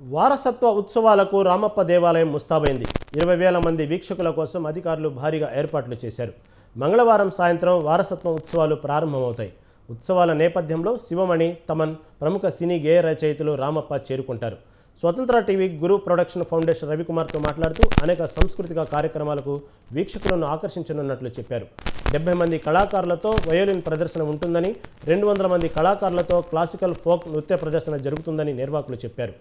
వారసత్వ ఉత్సవాలకు రామప్ప దేవాలయం ముస్తాబైంది ఇరవై వేల మంది వీక్షకుల కోసం అధికారులు భారీగా ఏర్పాట్లు చేశారు మంగళవారం సాయంత్రం వారసత్వ ఉత్సవాలు ప్రారంభమవుతాయి ఉత్సవాల నేపథ్యంలో శివమణి తమన్ ప్రముఖ సినీ గేయ రచయితలు రామప్ప చేరుకుంటారు Swatantra TV Guru production foundation రవికుమార్తో మాట్లాడుతూ అనేక సాంస్కృతిక కార్యక్రమాలకు వీక్షకులను ఆకర్షించనున్నట్లు చెప్పారు డెబ్బై మంది కళాకారులతో వయోలిన్ ప్రదర్శన ఉంటుందని రెండు వందల మంది కళాకారులతో క్లాసికల్ ఫోక్ నృత్య ప్రదర్శన జరుగుతుందని నిర్వాహకులు చెప్పారు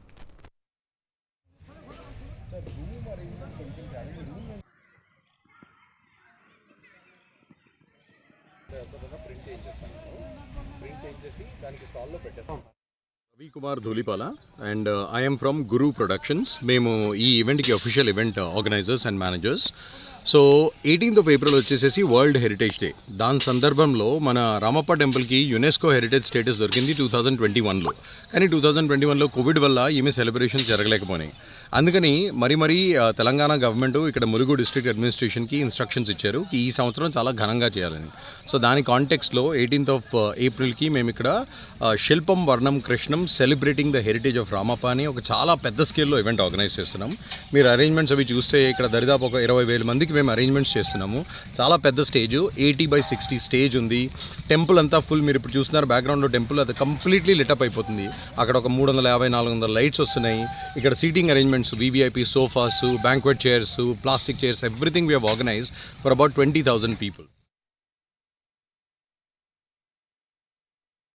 Ravi Kumar Dhulipala and I'm from Guru productions మేము ఈ ఈవెంట్కి official event organisers and managers so eighteenth of April వచ్చేసేసి వరల్డ్ హెరిటేజ్ డే దాని సందర్భంలో మన రామప్ప టెంపుల్కి యునెస్కో హెరిటేజ్ స్టేటస్ దొరికింది టూ థౌజండ్ ట్వంటీ వన్లో కానీ టూ థౌజండ్ ట్వంటీ వన్లో కోవిడ్ వల్ల ఈమె సెలబ్రేషన్స్ జరగలేకపోయినాయి అందుకని మరి మరీ ఆ, తెలంగాణ గవర్నమెంట్ ఇక్కడ ములుగు డిస్ట్రిక్ట్ అడ్మినిస్ట్రేషన్కి ఇన్స్ట్రక్షన్స్ ఇచ్చారు ఈ సంవత్సరం చాలా ఘనంగా చేయాలని సో దాని కాంటెక్స్లో ఎయిటీన్త్ ఆఫ్ ఏప్రిల్కి మేము ఇక్కడ ఆ, Shilpam Varnam Krishnam celebrating the heritage of Ramappa అని ఒక చాలా పెద్ద స్కేల్లో ఈవెంట్ ఆర్గనైజ్ చేస్తున్నాం మీరు అరేంజ్మెంట్స్ అవి చూస్తే ఇక్కడ దరిదాపు ఒక ఇరవై వేల మందికి మేము అరేంజ్మెంట్స్ చేస్తున్నాము చాలా పెద్ద stage eighty by sixty stage ఉంది టెంపుల్ అంతా ఫుల్ మీరు ఇప్పుడు చూస్తున్నారు బ్యాక్గ్రౌండ్లో టెంపుల్ అది కంప్లీట్లీ లిటప్ అయిపోతుంది అక్కడ ఒక మూడు వందల యాభై నాలుగు వందల లైట్స్ వస్తున్నాయి ఇక్కడ seating arrangements VVIP sofas banquet chairs plastic chairs everything we have organise for about twenty thousand people